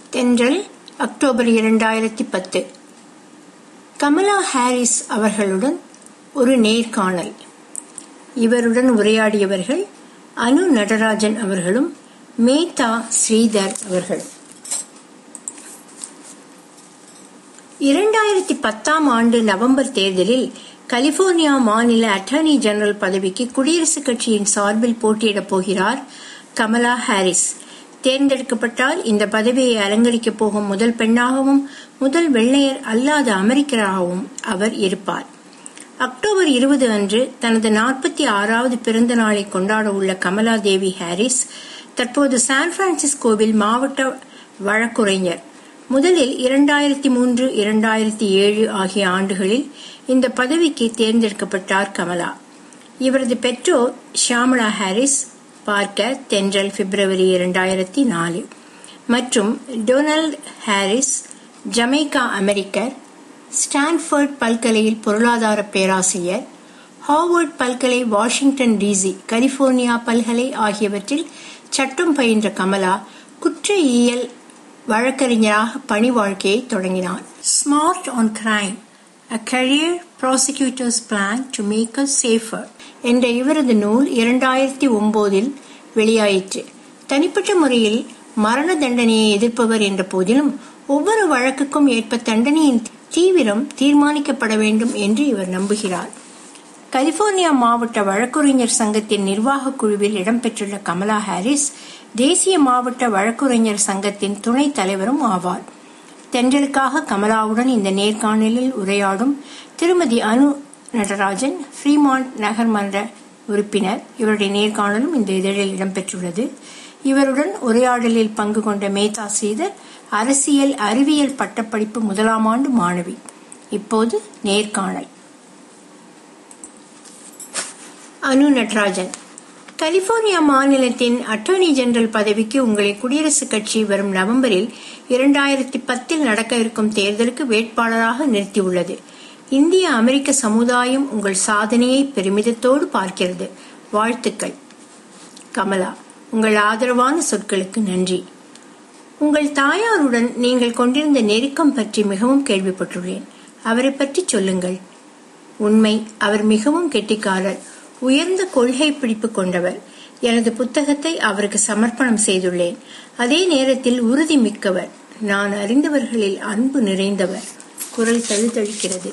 தென்றல் அக்டோபர் இரண்டாயிரத்தி பத்து கமலா ஹாரிஸ் அவர்களுடன் ஒரு நேர்காணல் இவருடன் உரையாடியவர்கள் அனு நடராஜன் அவர்களும் மேதா ஸ்ரீதர் அவர்கள் இரண்டாயிரத்தி பத்தாம் ஆண்டு நவம்பர் தேர்தலில் கலிபோர்னியா மாநில அட்டர்னி ஜெனரல் பதவிக்கு குடியரசுக் கட்சியின் சார்பில் போட்டியிடப் போகிறார் கமலா ஹாரிஸ் தேர்ந்தெடுக்கப்பட்டால் இந்த பதவியை அலங்கரிக்கப் போகும் முதல் பெண்ணாகவும் முதல் வெள்ளையர் அல்லாத அமெரிக்கராகவும் அவர் இருப்பார் அக்டோபர் இருபது அன்று தனது நாற்பத்தி ஆறாவது பிறந்த நாளை கொண்டாட உள்ள கமலா தேவி ஹாரிஸ் தற்போது சான் பிரான்சிஸ்கோவில் மாவட்ட வழக்குரைஞர் முதலில் இரண்டாயிரத்தி மூன்று இரண்டாயிரத்தி ஏழு ஆகிய ஆண்டுகளில் இந்த பதவிக்கு தேர்ந்தெடுக்கப்பட்டார் கமலா இவரது பெற்றோர் ஷியாமலா ஹாரிஸ் பார்க்க தென்றல் பிப்ரவரி இரண்டாயிரத்தி நாலு மற்றும் டொனால்ட் ஹாரிஸ் ஜமைக்கா அமெரிக்கர் ஸ்டான்ஃபோர்ட் பல்கலையில் பொருளாதார பேராசிரியர் ஹார்வர்ட் பல்கலை வாஷிங்டன் டிசி கலிபோர்னியா பல்கலை ஆகியவற்றில் சட்டம் பயின்ற கமலா குற்றவியல் வழக்கறிஞராக பணி வாழ்க்கையை தொடங்கினார் smart on crime a career prosecutor's plan to make a safer என்ற இவரது நூல் இரண்டாயிரத்தி ஒன்பதில் வெளியாயிற்று தனிப்பட்ட முறையில் மரண தண்டனையை எதிர்ப்பவர் என்ற போதிலும் ஒவ்வொரு வழக்குக்கும் ஏற்ப தண்டனையின் தீவிரம் தீர்மானிக்கப்பட வேண்டும் என்று இவர் நம்புகிறார் கலிபோர்னியா மாவட்ட வழக்குரைஞர் சங்கத்தின் நிர்வாக குழுவில் இடம்பெற்றுள்ள கமலா ஹாரிஸ் தேசிய மாவட்ட வழக்குரைஞர் சங்கத்தின் துணைத் தலைவரும் ஆவார் தென்றலுக்காக கமலாவுடன் இந்த நேர்காணலில் உரையாடும் திருமதி அனு நடராஜன் ஃப்ரீமாண்ட் நகர்மன்ற உறுப்பினர் இவருடைய நேர்காணலும் இந்த இதழில் இடம்பெற்றுள்ளது இவருடன் உரையாடலில் பங்கு கொண்ட மேதா ஸ்ரீதர் அரசியல் அறிவியல் பட்டப்படிப்பு முதலாம் ஆண்டு மாணவி இப்போது நேர்காணல் அனு நடராஜன் கலிபோர்னியா மாநிலத்தின் அட்டர்னி ஜெனரல் பதவிக்கு உங்களை குடியரசுக் கட்சி வரும் நவம்பரில் இரண்டாயிரத்தி பத்தில் நடக்க இருக்கும் தேர்தலுக்கு வேட்பாளராக நிறுத்தியுள்ளது இந்திய அமெரிக்க சமுதாயம் உங்கள் சாதனையை பெருமிதத்தோடு பார்க்கிறது வாழ்த்துக்கள் கமலா உங்கள் ஆதரவான சொற்களுக்கு நன்றி உங்கள் தாயாருடன் நீங்கள் கொண்டிருந்த நெருக்கம் பற்றி மிகவும் கேள்விப்பட்டுள்ளேன் அவரை பற்றி சொல்லுங்கள் உண்மை அவர் மிகவும் கெட்டிக்காரர் உயர்ந்த கொள்கை பிடிப்பு கொண்டவர் எனது புத்தகத்தை அவருக்கு சமர்ப்பணம் செய்துள்ளேன் அதே நேரத்தில் உறுதி மிக்கவர் நான் அறிந்தவர்களில் அன்பு நிறைந்தவர் குரல் தழுதழிக்கிறது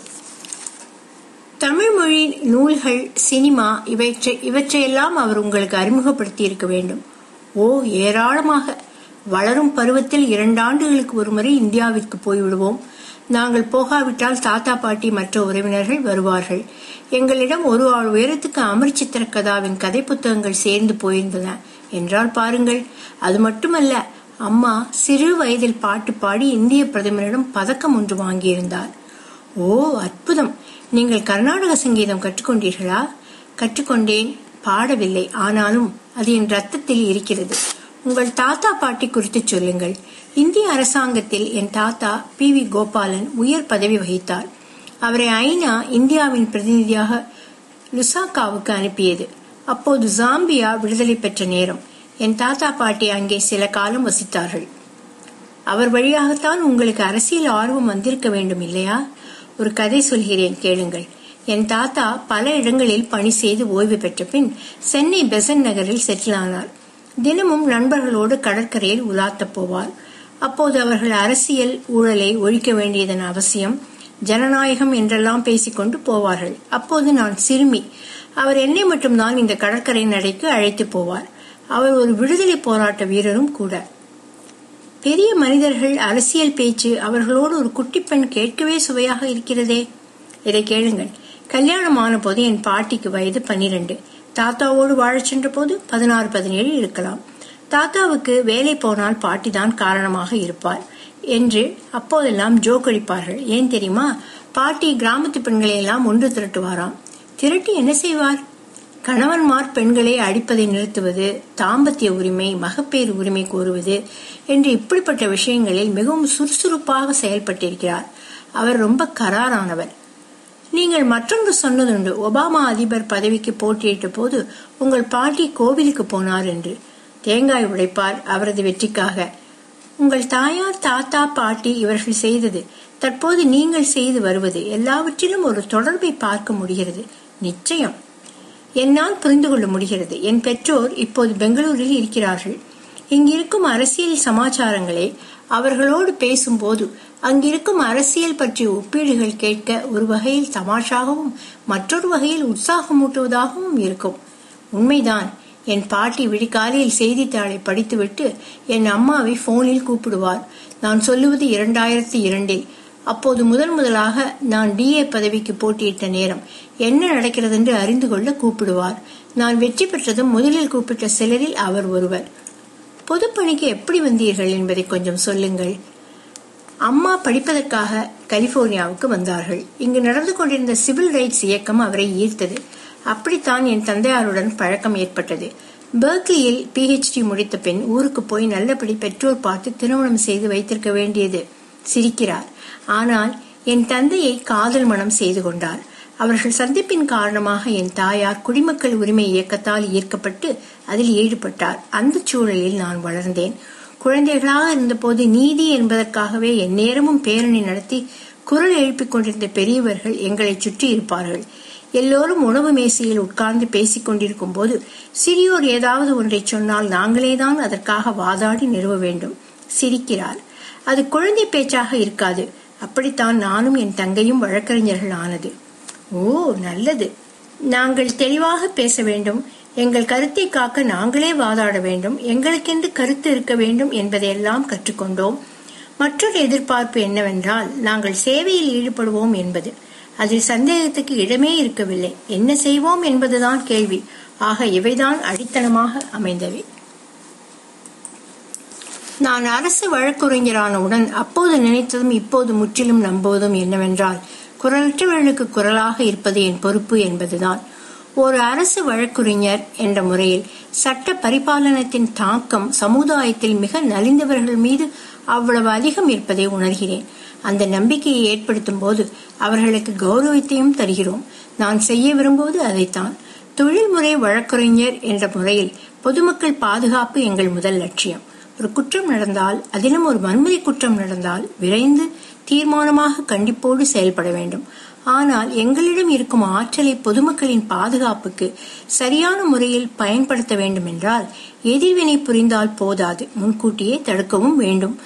தமிழ் மொழி நூல்கள் சினிமா இவற்றை இவற்றையெல்லாம் அவர் உங்களுக்கு அறிமுகப்படுத்தி இருக்க வேண்டும் ஓ ஏராளமாக வளரும் பருவத்தில் இரண்டு ஆண்டுகளுக்கு ஒருமுறை இந்தியாவிற்கு போய்விடுவோம் நாங்கள் போகாவிட்டால் தாத்தா பாட்டி மற்ற உறவினர்கள் வருவார்கள் எங்களிடம் ஒரு ஆள் உயரத்துக்கு அமர் சித்திரக்கதாவின் கதை புத்தகங்கள் சேர்ந்து போயிருந்தன என்றால் பாருங்கள் அது மட்டுமல்ல அம்மா சிறு வயதில் பாட்டு பாடி இந்திய பிரதமரிடம் பதக்கம் ஒன்று வாங்கியிருந்தார் ஓ அற்புதம் நீங்கள் கர்நாடக சங்கீதம் கற்றுக்கொண்டீர்களா கற்றுக்கொண்டேன் பாடவில்லை ஆனாலும் அது என் ரத்தத்தில் இருக்கிறது உங்கள் தாத்தா பாட்டி குறித்து சொல்லுங்கள் இந்திய அரசாங்கத்தில் என் தாத்தா பி வி கோபாலன் உயர் பதவி வகித்தார் அவரை ஐநா இந்தியாவின் பிரதிநிதியாக லுசாக்காவுக்கு அனுப்பியது அப்போது ஜாம்பியா விடுதலை பெற்ற நேரம் என் தாத்தா பாட்டி அங்கே சில காலம் வசித்தார்கள் அவர் வழியாகத்தான் உங்களுக்கு அரசியல் ஆர்வம் வந்திருக்க வேண்டும் இல்லையா ஒரு கதை சொல்கிறேன் கேளுங்கள் என் தாத்தா பல இடங்களில் பணி செய்து ஓய்வு பெற்ற பின் சென்னை பெசன் நகரில் செட்டில் ஆனார் தினமும் நண்பர்களோடு கடற்கரையில் உலாத்த போவார் அப்போது அவர்கள் அரசியல் ஊழலை ஒழிக்க வேண்டியதன் அவசியம் ஜனநாயகம் என்றெல்லாம் பேசிக்கொண்டு போவார்கள் அப்போது நான் சிறுமி அவர் என்னை மட்டும்தான் இந்த கடற்கரை நடைக்கு அழைத்து போவார் அவர் ஒரு விடுதலை போராட்ட வீரரும் கூட பெரிய மனிதர்கள் அரசியல் பேச்சு அவர்களோடு ஒரு குட்டி பெண் கேட்கவே சுவையாக இருக்கிறதே இதை கேளுங்கள் கல்யாணம் ஆன போது என் பாட்டிக்கு வயது பன்னிரண்டு தாத்தாவோடு வாழச் சென்ற போது பதினாறு பதினேழு இருக்கலாம் தாத்தாவுக்கு வேலை போனால் பாட்டிதான் காரணமாக இருப்பார் என்று அப்போதெல்லாம் ஜோக் அடிப்பார்கள் ஏன் தெரியுமா பாட்டி கிராமத்து பெண்களை எல்லாம் ஒன்று திரட்டுவாராம் திரட்டி என்ன செய்வார் கணவன்மார் பெண்களை அடிப்பதை நிறுத்துவது தாம்பத்திய உரிமை மகப்பேறு உரிமை கோருவது என்று இப்படிப்பட்ட விஷயங்களில் மிகவும் சுறுசுறுப்பாக செயல்பட்டிருக்கிறார் அவர் ரொம்ப கராரானவர் நீங்கள் மற்றொன்று சொன்னதுண்டு ஒபாமா அதிபர் பதவிக்கு போட்டியிட்ட போது உங்கள் பாட்டி கோவிலுக்கு போனார் என்று தேங்காய் உடைப்பார் அவரது வெற்றிக்காக உங்கள் தாயார் தாத்தா பாட்டி இவர்கள் செய்தது தற்போது நீங்கள் செய்து வருவது எல்லாவற்றிலும் ஒரு தொடர்பை பார்க்க முடிகிறது நிச்சயம் என்னால் புரிந்து கொள்ள முடிகிறது என் பெற்றோர் இப்போது பெங்களூரில் இருக்கிறார்கள் இங்கிருக்கும் அரசியல் சமாச்சாரங்களை அவர்களோடு பேசும்போது அங்கிருக்கும் அரசியல் பற்றிய ஒப்பீடுகள் கேட்க ஒரு வகையில் தமாஷாகவும் மற்றொரு வகையில் உற்சாகமூட்டுவதாகவும் இருக்கும் உண்மைதான் என் பாட்டி விடிகாலையில் செய்தித்தாளை படித்துவிட்டு என் அம்மாவை போனில் கூப்பிடுவார் நான் சொல்லுவது இரண்டாயிரத்தி இரண்டில் அப்போது முதன் முதலாக நான் டிஏ பதவிக்கு போட்டியிட்ட நேரம் என்ன நடக்கிறது என்று அறிந்து கொள்ள கூப்பிடுவார் நான் வெற்றி பெற்றதும் முதலில் கூப்பிட்ட சிலரில் அவர் ஒருவர் பொதுப்பணிக்கு எப்படி வந்தீர்கள் என்பதை கொஞ்சம் சொல்லுங்கள் அம்மா படிப்பதற்காக கலிபோர்னியாவுக்கு வந்தார்கள் இங்கு நடந்து கொண்டிருந்த சிவில் ரைட்ஸ் இயக்கம் அவரை ஈர்த்தது அப்படித்தான் என் தந்தையாருடன் பழக்கம் ஏற்பட்டது பெர்க்லியில் பிஹெச்டி முடித்த பின் ஊருக்கு போய் நல்லபடி பெற்றோர் பார்த்து திருமணம் செய்து வைத்திருக்க வேண்டியது சிரிக்கிறார் ஆனால் என் தந்தையை காதல் மனம் செய்து கொண்டார் அவர்கள் சந்திப்பின் காரணமாக என் தாயார் குடிமக்கள் உரிமை இயக்கத்தால் ஈர்க்கப்பட்டு அதில் ஈடுபட்டார் அந்த சூழலில் நான் வளர்ந்தேன் குழந்தைகளாக இருந்தபோது நீதி என்பதற்காகவே எந்நேரமும் பேரணி நடத்தி குரல் எழுப்பிக் கொண்டிருந்த பெரியவர்கள் எங்களை சுற்றி இருப்பார்கள் எல்லோரும் உணவு மேசையில் உட்கார்ந்து பேசிக் கொண்டிருக்கும் போது சிறியோர் ஏதாவது ஒன்றை சொன்னால் நாங்களேதான் அதற்காக வாதாடி நிறுவ வேண்டும் சிரிக்கிறார் அது குழந்தை பேச்சாக இருக்காது அப்படித்தான் நானும் என் தங்கையும் வழக்கறிஞர்கள் ஆனது ஓ நல்லது நாங்கள் தெளிவாக பேச வேண்டும் எங்கள் கருத்தை காக்க நாங்களே வாதாட வேண்டும் எங்களுக்கென்று கருத்து இருக்க வேண்டும் என்பதையெல்லாம் கற்றுக்கொண்டோம் மற்றொரு எதிர்பார்ப்பு என்னவென்றால் நாங்கள் சேவையில் ஈடுபடுவோம் என்பது அதில் சந்தேகத்துக்கு இடமே இருக்கவில்லை என்ன செய்வோம் என்பதுதான் கேள்வி ஆக இவைதான் அடித்தளமாக அமைந்தவை நான் அரசு வழக்குரைஞரானவுடன் அப்போது நினைத்ததும் இப்போது முற்றிலும் நம்புவதும் என்னவென்றால் குரலற்றவர்களுக்கு குரலாக இருப்பது என் பொறுப்பு என்பதுதான் ஒரு அரசு வழக்குரைஞர் என்ற முறையில் சட்ட பரிபாலனத்தின் தாக்கம் சமுதாயத்தில் மிக நலிந்தவர்கள் மீது அவ்வளவு அதிகம் இருப்பதை உணர்கிறேன் அந்த நம்பிக்கையை ஏற்படுத்தும் போது அவர்களுக்கு கௌரவத்தையும் தருகிறோம் நான் செய்ய விரும்புவது அதைத்தான் தொழில்முறை வழக்குரைஞர் என்ற முறையில் பொதுமக்கள் பாதுகாப்பு எங்கள் முதல் லட்சியம் ஒரு குற்றம் நடந்தால் அதிலும் ஒரு வன்முறை குற்றம் நடந்தால் விரைந்து தீர்மானமாக கண்டிப்போடு செயல்பட வேண்டும் ஆனால் எங்களிடம் இருக்கும் ஆற்றலை பொதுமக்களின் பாதுகாப்புக்கு சரியான முறையில் பயன்படுத்த வேண்டும் என்றால் எதிர்வினை புரிந்தால் போதாது முன்கூட்டியே தடுக்கவும் வேண்டும்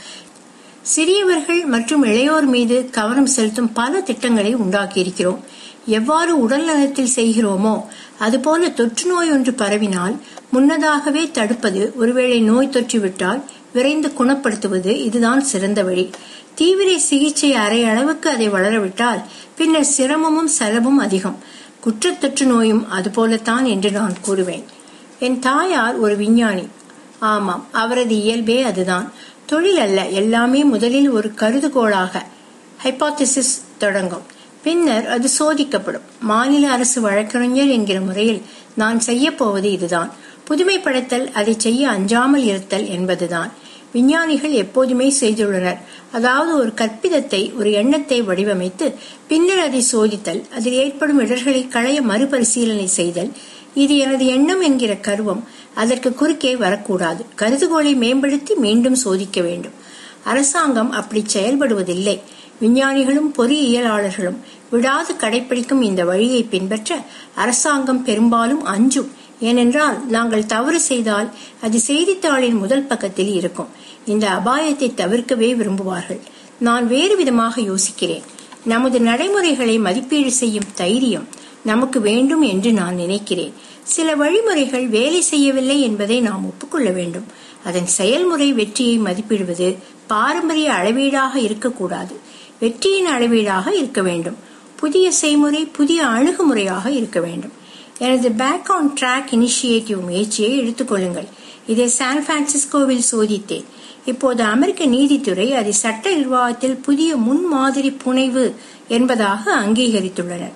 சிறியவர்கள் மற்றும் இளையோர் மீது கவனம் செலுத்தும் பல திட்டங்களை உண்டாக்கியிருக்கிறோம் எவ்வாறு உடல் நலத்தில் செய்கிறோமோ அதுபோல தொற்று நோய் ஒன்று பரவினால் முன்னதாகவே தடுப்பது ஒருவேளை நோய் தொற்றுவிட்டால் விரைந்து குணப்படுத்துவது இதுதான் சிறந்த வழி தீவிர சிகிச்சை அறை அளவுக்கு அதை வளரவிட்டால் பின்னர் சிரமமும் செலவும் அதிகம் குற்றத்தொற்று நோயும் அதுபோலத்தான் என்று நான் கூறுவேன் என் தாயார் ஒரு விஞ்ஞானி ஆமாம் அவரது இயல்பே அதுதான் தொழில் அல்ல எல்லாமே முதலில் ஒரு கருதுகோளாக ஹைபாத்திசிஸ் தொடங்கும் பின்னர் அது சோதிக்கப்படும் மாநில அரசு வழக்கறிஞர் என்கிற முறையில் நான் செய்ய போவது இதுதான் புதுமைப்படுத்தல் அதை செய்ய அஞ்சாமல் இருத்தல் என்பதுதான் விஞ்ஞானிகள் எப்போதுமே செய்துள்ளனர் அதாவது ஒரு கற்பிதத்தை ஒரு எண்ணத்தை வடிவமைத்து பின்னர் அதை சோதித்தல் அதில் ஏற்படும் இடர்களை களைய மறுபரிசீலனை செய்தல் இது எனது எண்ணம் என்கிற கருவம் அதற்கு குறுக்கே வரக்கூடாது கருதுகோளை மேம்படுத்தி மீண்டும் சோதிக்க வேண்டும் அரசாங்கம் அப்படி செயல்படுவதில்லை விஞ்ஞானிகளும் பொறியியலாளர்களும் விடாது கடைபிடிக்கும் இந்த வழியை பின்பற்ற அரசாங்கம் பெரும்பாலும் அஞ்சும் ஏனென்றால் நாங்கள் தவறு செய்தால் அது செய்தித்தாளின் முதல் பக்கத்தில் இருக்கும் இந்த அபாயத்தை தவிர்க்கவே விரும்புவார்கள் நான் வேறு விதமாக யோசிக்கிறேன் நமது நடைமுறைகளை மதிப்பீடு செய்யும் தைரியம் நமக்கு வேண்டும் என்று நான் நினைக்கிறேன் சில வழிமுறைகள் வேலை செய்யவில்லை என்பதை நாம் ஒப்புக்கொள்ள வேண்டும் அதன் செயல்முறை வெற்றியை மதிப்பிடுவது பாரம்பரிய அளவீடாக இருக்கக்கூடாது வெற்றியின் அளவீடாக இருக்க வேண்டும் புதிய செய்முறை புதிய அணுகுமுறையாக இருக்க வேண்டும் எனது பேக் ஆன் ட்ராக் இனிஷியேட்டிவ் முயற்சியை எடுத்துக்கொள்ளுங்கள் இதை சான் பிரான்சிஸ்கோவில் சோதித்தேன் இப்போது அமெரிக்க நீதித்துறை அதை சட்ட நிர்வாகத்தில் புதிய முன்மாதிரி புனைவு என்பதாக அங்கீகரித்துள்ளனர்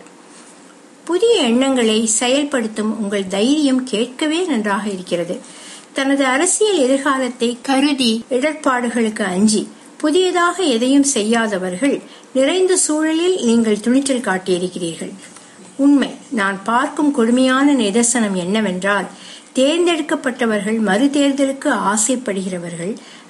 புதிய எண்ணங்களை செயல்படுத்தும் உங்கள் தைரியம் கேட்கவே நன்றாக இருக்கிறது தனது அரசியல் எதிர்காலத்தை கருதி இடர்பாடுகளுக்கு அஞ்சி புதியதாக எதையும் செய்யாதவர்கள் நிறைந்த சூழலில் நீங்கள் துணிச்சல் காட்டியிருக்கிறீர்கள் உண்மை நான் பார்க்கும் கொடுமையான நிதர்சனம் என்னவென்றால் தேர்ந்தெடுக்கப்பட்டவர்கள் மறு தேர்தலுக்கு ஆசைப்படுகிறவர்கள்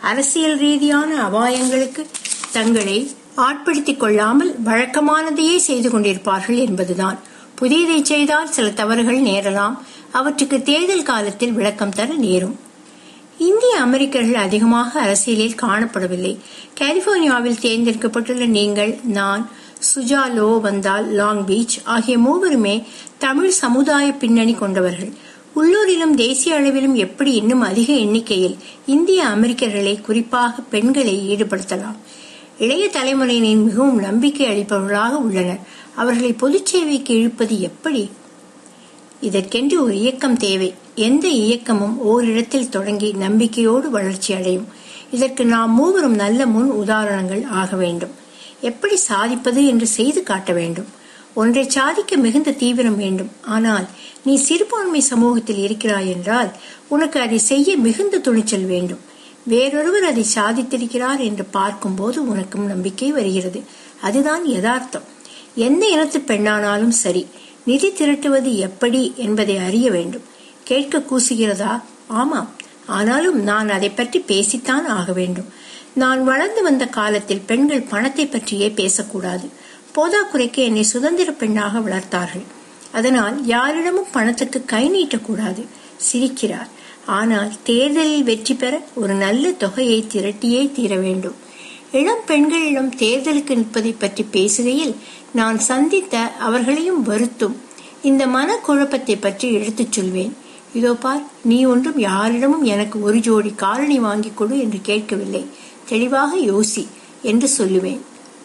அரசியல் ரீதியான அபாயங்களுக்கு தங்களை ஆட்படுத்திக் கொள்ளாமல் வழக்கமானதையே செய்து கொண்டிருப்பார்கள் என்பதுதான் புதியதை செய்தால் சில தவறுகள் நேரலாம் அவற்றுக்கு தேர்தல் காலத்தில் விளக்கம் தர நேரும் இந்திய அமெரிக்கர்கள் அதிகமாக அரசியலில் காணப்படவில்லை கலிபோர்னியாவில் தேர்ந்தெடுக்கப்பட்டுள்ள நீங்கள் நான் சுஜா லோ வந்தால் லாங் பீச் ஆகிய மூவருமே தமிழ் சமுதாய பின்னணி கொண்டவர்கள் உள்ளூரிலும் தேசிய அளவிலும் எப்படி இன்னும் அதிக எண்ணிக்கையில் இந்திய அமெரிக்கர்களை குறிப்பாக பெண்களை ஈடுபடுத்தலாம் இளைய தலைமுறையினர் மிகவும் நம்பிக்கை அளிப்பவர்களாக உள்ளனர் அவர்களை பொதுச் சேவைக்கு இழுப்பது எப்படி இதற்கென்று ஒரு இயக்கம் தேவை எந்த இயக்கமும் ஓரிடத்தில் தொடங்கி நம்பிக்கையோடு வளர்ச்சி அடையும் இதற்கு நாம் மூவரும் நல்ல முன் உதாரணங்கள் ஆக வேண்டும் எப்படி சாதிப்பது என்று செய்து காட்ட வேண்டும் ஒன்றை சாதிக்க மிகுந்த தீவிரம் வேண்டும் ஆனால் நீ சிறுபான்மை சமூகத்தில் இருக்கிறாய் என்றால் உனக்கு அதை செய்ய மிகுந்த துணிச்சல் வேண்டும் வேறொருவர் அதை சாதித்திருக்கிறார் என்று பார்க்கும்போது உனக்கும் நம்பிக்கை வருகிறது அதுதான் யதார்த்தம் எந்த இனத்து பெண்ணானாலும் சரி நிதி திரட்டுவது எப்படி என்பதை அறிய வேண்டும் கேட்க கூசுகிறதா ஆமாம் ஆனாலும் நான் அதை பற்றி பேசித்தான் ஆக வேண்டும் நான் வளர்ந்து வந்த காலத்தில் பெண்கள் பணத்தை பற்றியே பேசக்கூடாது போதாக்குறைக்கு என்னை சுதந்திர பெண்ணாக வளர்த்தார்கள் அதனால் யாரிடமும் பணத்துக்கு கை நீட்டக்கூடாது சிரிக்கிறார் ஆனால் தேர்தலில் வெற்றி பெற ஒரு நல்ல தொகையை திரட்டியே தீர வேண்டும் இளம் பெண்களிடம் தேர்தலுக்கு நிற்பதை பற்றி பேசுகையில் நான் சந்தித்த அவர்களையும் வருத்தும் இந்த மனக்குழப்பத்தை பற்றி எடுத்துச் சொல்வேன் இதோ பார் நீ ஒன்றும் யாரிடமும் எனக்கு ஒரு ஜோடி காலணி வாங்கி கொடு என்று கேட்கவில்லை தெளிவாக யோசி என்று சொல்லுவேன்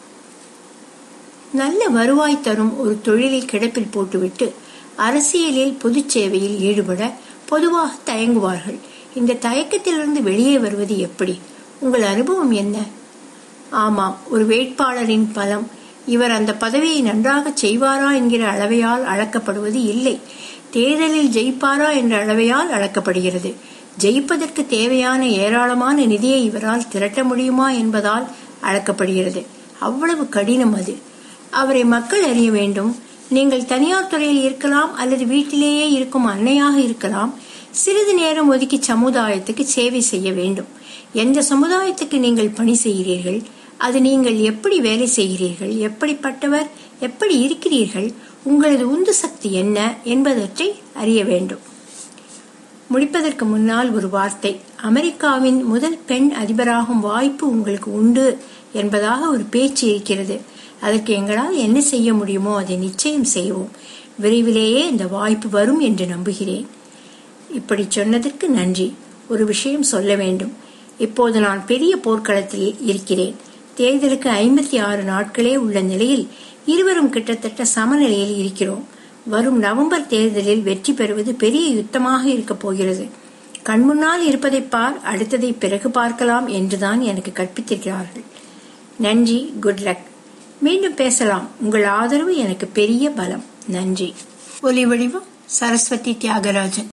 நல்ல வருவாய் தரும் ஒரு தொழிலை கிடப்பில் போட்டுவிட்டு அரசியலில் பொது சேவையில் ஈடுபட பொதுவாக தயங்குவார்கள் இந்த தயக்கத்திலிருந்து வெளியே வருவது எப்படி உங்கள் அனுபவம் என்ன ஆமாம் ஒரு வேட்பாளரின் பலம் இவர் அந்த பதவியை நன்றாக செய்வாரா என்கிற அளவையால் அளக்கப்படுவது இல்லை தேர்தலில் ஜெயிப்பாரா என்ற அளவையால் அளக்கப்படுகிறது ஜெயிப்பதற்கு தேவையான ஏராளமான நிதியை இவரால் திரட்ட முடியுமா என்பதால் அளக்கப்படுகிறது அவ்வளவு கடினம் அது அவரை மக்கள் அறிய வேண்டும் நீங்கள் தனியார் துறையில் இருக்கலாம் அல்லது வீட்டிலேயே இருக்கும் அன்னையாக இருக்கலாம் சிறிது நேரம் ஒதுக்கி சமுதாயத்துக்கு சேவை செய்ய வேண்டும் எந்த சமுதாயத்துக்கு நீங்கள் பணி செய்கிறீர்கள் அது நீங்கள் எப்படி வேலை செய்கிறீர்கள் எப்படிப்பட்டவர் எப்படி இருக்கிறீர்கள் உங்களது உந்து சக்தி என்ன என்பவற்றை அறிய வேண்டும் முடிப்பதற்கு முன்னால் ஒரு வார்த்தை அமெரிக்காவின் முதல் பெண் அதிபராகும் வாய்ப்பு உங்களுக்கு உண்டு என்பதாக ஒரு பேச்சு இருக்கிறது அதற்கு எங்களால் என்ன செய்ய முடியுமோ அதை நிச்சயம் செய்வோம் விரைவிலேயே இந்த வாய்ப்பு வரும் என்று நம்புகிறேன் இப்படி சொன்னதற்கு நன்றி ஒரு விஷயம் சொல்ல வேண்டும் இப்போது நான் பெரிய போர்க்களத்தில் இருக்கிறேன் தேர்தலுக்கு ஐம்பத்தி ஆறு நாட்களே உள்ள நிலையில் இருவரும் கிட்டத்தட்ட சமநிலையில் இருக்கிறோம் வரும் நவம்பர் தேர்தலில் வெற்றி பெறுவது பெரிய யுத்தமாக இருக்கப் போகிறது கண்முன்னால் இருப்பதை பார் அடுத்ததை பிறகு பார்க்கலாம் என்றுதான் எனக்கு கற்பித்திருக்கிறார்கள் நன்றி குட் லக் மீண்டும் பேசலாம் உங்கள் ஆதரவு எனக்கு பெரிய பலம் நன்றி ஒலி வடிவம் சரஸ்வதி தியாகராஜன்